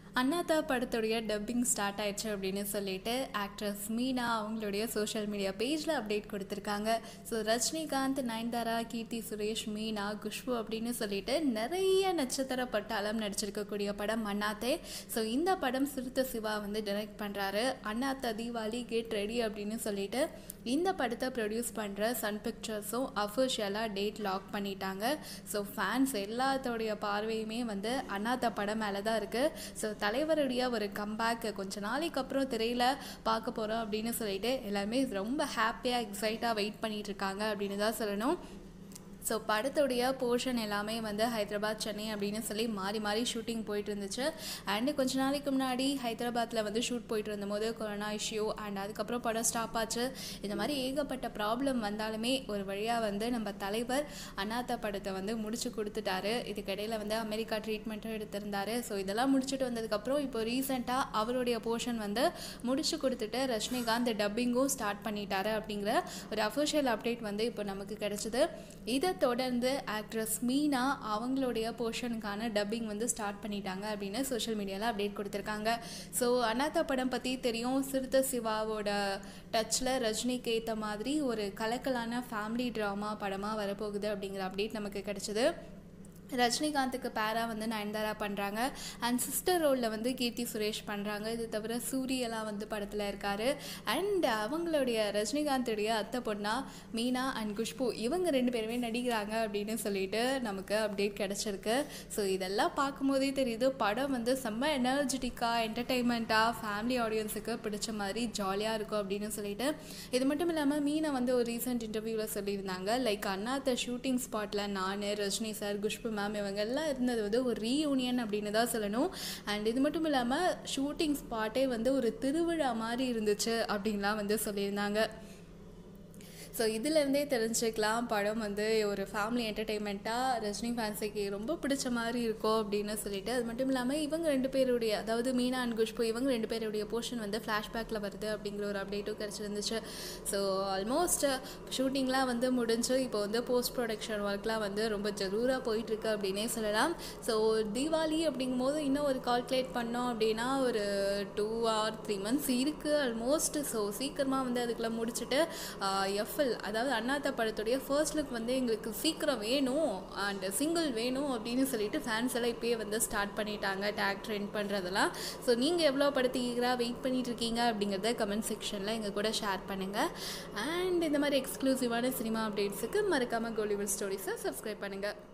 அண்ணாத்தா படத்துடைய dubbing start ஆயிடுச்சு அப்படின்னு சொல்லிட்டு ஆக்ட்ரஸ் மீனா அவங்களுடைய சோஷியல் மீடியா பேஜில் அப்டேட் கொடுத்துருக்காங்க ஸோ ரஜினிகாந்த் நயன்தாரா கீர்த்தி சுரேஷ் மீனா குஷ்பு அப்படின்னு சொல்லிட்டு நிறைய நட்சத்திர பட்டாளம் நடிச்சிருக்கக்கூடிய படம் அண்ணாத்தே ஸோ இந்த படம் சிறுத்தை சிவா வந்து டைரக்ட் பண்ணுறாரு அண்ணாத்தா தீபாவளி கெட் ரெடி அப்படின்னு சொல்லிட்டு இந்த படத்தை ப்ரொடியூஸ் பண்ணுற சன் பிக்சர்ஸும் அஃபிஷியலாக டேட் லாக் பண்ணிட்டாங்க ஸோ ஃபேன்ஸ் எல்லாத்தோடைய பார்வையுமே வந்து அண்ணாத்தா படம் மேலே தான் இருக்குது ஸோ தலைவருடைய ஒரு கம்பேக் கொஞ்ச நாளைக்கு அப்புறம் திரையில் பார்க்க போகிறோம் அப்படின்னு சொல்லிட்டு எல்லாருமே ரொம்ப ஹாப்பியாக எக்ஸைட்டாக வெயிட் பண்ணிட்டு இருக்காங்க அப்படின்னு தான் சொல்லணும் ஸோ படத்துடைய போர்ஷன் எல்லாமே வந்து ஹைதராபாத் சென்னை அப்படின்னு சொல்லி மாறி மாறி ஷூட்டிங் போயிட்டு இருந்துச்சு அண்டு கொஞ்ச நாளைக்கு முன்னாடி ஹைதராபாத்தில் வந்து ஷூட் போயிட்டு இருந்தபோது கொரோனா இஷ்யூ அண்ட் அதுக்கப்புறம் படம் ஸ்டாப் ஆச்சு இந்த மாதிரி ஏகப்பட்ட ப்ராப்ளம் வந்தாலுமே ஒரு வழியாக வந்து நம்ம தலைவர் அனாதா படத்தை வந்து முடிச்சு கொடுத்துட்டாரு இதுக்கிடையில் வந்து அமெரிக்கா ட்ரீட்மெண்ட்டும் எடுத்திருந்தாரு ஸோ இதெல்லாம் முடிச்சுட்டு வந்ததுக்கப்புறம் இப்போ ரீசெண்டாக அவருடைய போர்ஷன் வந்து முடிச்சு கொடுத்துட்டு ரஜினிகாந்த் டப்பிங்கும் ஸ்டார்ட் பண்ணிட்டாரு அப்படிங்கிற ஒரு அஃபிஷியல் அப்டேட் வந்து இப்போ நமக்கு கிடைச்சிது இதை தொடர்ந்து ஆக்ட்ரஸ் மீனா அவங்களுடைய போர்ஷனுக்கான டப்பிங் வந்து ஸ்டார்ட் பண்ணிட்டாங்க அப்படின்னு சோஷியல் மீடியாவில் அப்டேட் கொடுத்துருக்காங்க ஸோ அனாதா படம் பற்றி தெரியும் சிறுத்தை சிவாவோட டச்சில் ரஜினிக்கு ஏற்ற மாதிரி ஒரு கலக்கலான ஃபேமிலி ட்ராமா படமாக வரப்போகுது அப்படிங்கிற அப்டேட் நமக்கு கிடைச்சிது ரஜினிகாந்துக்கு பேரா வந்து நயன்தாரா பண்ணுறாங்க அண்ட் சிஸ்டர் ரோலில் வந்து கீர்த்தி சுரேஷ் பண்ணுறாங்க இது தவிர சூரியலாம் வந்து படத்தில் இருக்கார் அண்ட் அவங்களுடைய ரஜினிகாந்துடைய அத்தை பொண்ணா மீனா அண்ட் குஷ்பு இவங்க ரெண்டு பேருமே நடிக்கிறாங்க அப்படின்னு சொல்லிட்டு நமக்கு அப்டேட் கிடச்சிருக்கு ஸோ இதெல்லாம் பார்க்கும்போதே தெரியுது படம் வந்து செம்ம எனர்ஜெட்டிக்காக என்டர்டெயின்மெண்ட்டாக ஃபேமிலி ஆடியன்ஸுக்கு பிடிச்ச மாதிரி ஜாலியாக இருக்கும் அப்படின்னு சொல்லிட்டு இது மட்டும் இல்லாமல் மீனா வந்து ஒரு ரீசெண்ட் இன்டர்வியூவில் சொல்லியிருந்தாங்க லைக் அண்ணாத்த ஷூட்டிங் ஸ்பாட்டில் நான் ரஜினி சார் குஷ்பு மேம் இவங்க எல்லாம் இருந்தது வந்து ஒரு ரீயூனியன் அப்படின்னு தான் சொல்லணும் அண்ட் இது மட்டும் இல்லாமல் ஷூட்டிங் ஸ்பாட்டே வந்து ஒரு திருவிழா மாதிரி இருந்துச்சு அப்படின்லாம் வந்து சொல்லியிருந்தாங்க ஸோ இதுலேருந்தே தெரிஞ்சுக்கலாம் படம் வந்து ஒரு ஃபேமிலி என்டர்டெயின்மெண்ட்டாக ரஜினி ஃபேன்ஸுக்கு ரொம்ப பிடிச்ச மாதிரி இருக்கும் அப்படின்னு சொல்லிட்டு அது மட்டும் இல்லாமல் இவங்க ரெண்டு பேருடைய அதாவது மீனா அண்ட் குஷ்பு இவங்க ரெண்டு பேருடைய போர்ஷன் வந்து ஃப்ளாஷ்பேக்கில் வருது அப்படிங்கிற ஒரு அப்டேட்டும் கிடச்சிருந்துச்சு ஸோ ஆல்மோஸ்ட் ஷூட்டிங்லாம் வந்து முடிஞ்சு இப்போ வந்து போஸ்ட் ப்ரொடக்ஷன் ஒர்க்லாம் வந்து ரொம்ப ஜரூராக போயிட்டுருக்கு அப்படின்னே சொல்லலாம் ஸோ தீபாவளி அப்படிங்கும்போது இன்னும் ஒரு கால்குலேட் பண்ணோம் அப்படின்னா ஒரு டூ ஆர் த்ரீ மந்த்ஸ் இருக்குது ஆல்மோஸ்ட் ஸோ சீக்கிரமாக வந்து அதுக்குள்ளே முடிச்சுட்டு எஃப்எல் அதாவது அண்ணாத்த படத்துடைய ஃபர்ஸ்ட் லுக் வந்து எங்களுக்கு சீக்கிரம் வேணும் அண்ட் சிங்கிள் வேணும் அப்படின்னு சொல்லிட்டு ஃபேன்ஸ் எல்லாம் இப்போயே வந்து ஸ்டார்ட் பண்ணிட்டாங்க டேக் ட்ரெண்ட் பண்ணுறதெல்லாம் ஸோ நீங்கள் எவ்வளோ படத்துக்கு வெயிட் பண்ணிட்டு இருக்கீங்க அப்படிங்கிறத கமெண்ட் செக்ஷனில் எங்கள் கூட ஷேர் பண்ணுங்கள் அண்ட் இந்த மாதிரி எக்ஸ்க்ளூசிவான சினிமா அப்டேட்ஸுக்கு மறக்காமல் கோலிவுட் ஸ்டோரிஸை சப்ஸ்கிரைப் பண்ணுங்கள்